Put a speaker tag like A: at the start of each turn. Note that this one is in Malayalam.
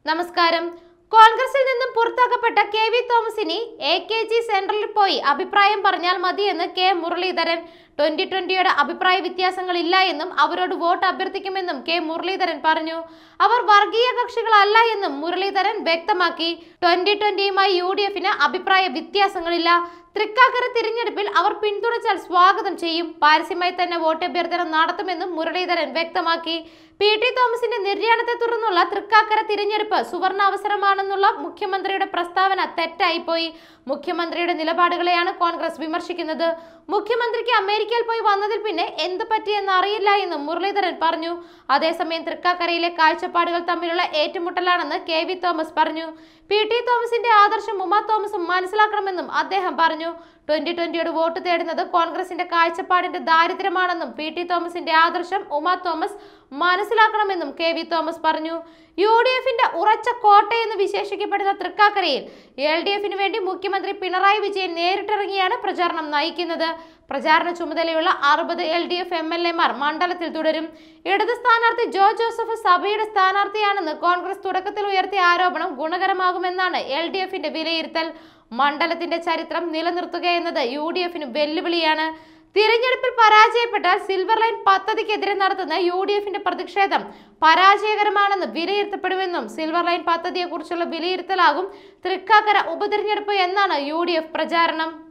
A: നമസ്കാരം കോൺഗ്രസിൽ നിന്നും പുറത്താക്കപ്പെട്ട കെ വി തോമസിനി എ കെ ജി സെന്ററിൽ പോയി അഭിപ്രായം പറഞ്ഞാൽ മതിയെന്ന് കെ മുരളീധരൻ ട്വന്റി ട്വന്റിയുടെ അഭിപ്രായ വ്യത്യാസങ്ങളില്ല എന്നും അവരോട് വോട്ട് അഭ്യർത്ഥിക്കുമെന്നും കെ മുരളീധരൻ പറഞ്ഞു അവർ വർഗീയ കക്ഷികളല്ല എന്നും മുരളീധരൻ വ്യക്തമാക്കി ട്വന്റി ട്വന്റിയുമായി യു ഡി എഫിന് അഭിപ്രായ വ്യത്യാസങ്ങളില്ല തൃക്കാക്കര തിരഞ്ഞെടുപ്പിൽ അവർ പിന്തുണച്ചാൽ സ്വാഗതം ചെയ്യും പാരസ്യമായി തന്നെ വോട്ടഭ്യർത്ഥന നടത്തുമെന്നും മുരളീധരൻ വ്യക്തമാക്കി പി ടി തോമസിന്റെ നിര്യാണത്തെ തുടർന്നുള്ള തൃക്കാക്കര തിരഞ്ഞെടുപ്പ് സുവർണാവസരമാണെന്നുള്ള മുഖ്യമന്ത്രിയുടെ പ്രസ്താവന തെറ്റായിപ്പോയി മുഖ്യമന്ത്രിയുടെ നിലപാടുകളെയാണ് കോൺഗ്രസ് വിമർശിക്കുന്നത് മുഖ്യമന്ത്രിക്ക് അമേരിക്കയിൽ പോയി വന്നതിൽ പിന്നെ എന്ത് പറ്റിയെന്ന് അറിയില്ല എന്നും മുരളീധരൻ പറഞ്ഞു അതേസമയം തൃക്കാക്കരയിലെ കാഴ്ചപ്പാടുകൾ തമ്മിലുള്ള ഏറ്റുമുട്ടലാണെന്ന് കെ വി തോമസ് പറഞ്ഞു പി ടി തോമസിന്റെ ആദർശം ഉമ തോമസും മനസ്സിലാക്കണമെന്നും അദ്ദേഹം പറഞ്ഞു ട്വന്റി ട്വന്റിയോട് വോട്ട് തേടുന്നത് കോൺഗ്രസിന്റെ കാഴ്ചപ്പാടിന്റെ ദാരിദ്ര്യമാണെന്നും പി ടി തോമസിന്റെ ആദർശം ഉമ തോമസ് മനസ്സിലാക്കണമെന്നും കെ വി തോമസ് പറഞ്ഞു യു ഡി എഫിന്റെ ഉറച്ച കോട്ടയെന്ന് വിശേഷിക്കപ്പെടുന്ന തൃക്കാക്കരയിൽ എൽ ഡി എഫിന് വേണ്ടി മുഖ്യമന്ത്രി പിണറായി വിജയൻ നേരിട്ടിറങ്ങിയാണ് പ്രചാരണം നയിക്കുന്നത് പ്രചാരണ ചുമതലയുള്ള അറുപത് L D F M L എമാർ മണ്ഡലത്തിൽ തുടരും ഇടത് സ്ഥാനാർത്ഥി ജോ ജോസഫ് സഭയുടെ സ്ഥാനാർത്ഥിയാണെന്ന് കോൺഗ്രസ് തുടക്കത്തിൽ ഉയർത്തിയ ആരോപണം ഗുണകരമാകുമെന്നാണ് എൽ ഡി എഫിന്റെ വിലയിരുത്തൽ മണ്ഡലത്തിന്റെ ചരിത്രം നിലനിർത്തുക എന്നത് യു ഡി എഫിന് വെല്ലുവിളിയാണ് തിരഞ്ഞെടുപ്പിൽ പരാജയപ്പെട്ടാൽ സിൽവർ ലൈൻ പദ്ധതിക്കെതിരെ നടത്തുന്ന യു ഡി എഫിന്റെ പ്രതിഷേധം പരാജയകരമാണെന്ന് വിലയിരുത്തപ്പെടുമെന്നും സിൽവർ ലൈൻ പദ്ധതിയെക്കുറിച്ചുള്ള വിലയിരുത്തലാകും തൃക്കാക്കര ഉപതിരഞ്ഞെടുപ്പ് എന്നാണ് യു ഡി എഫ് പ്രചാരണം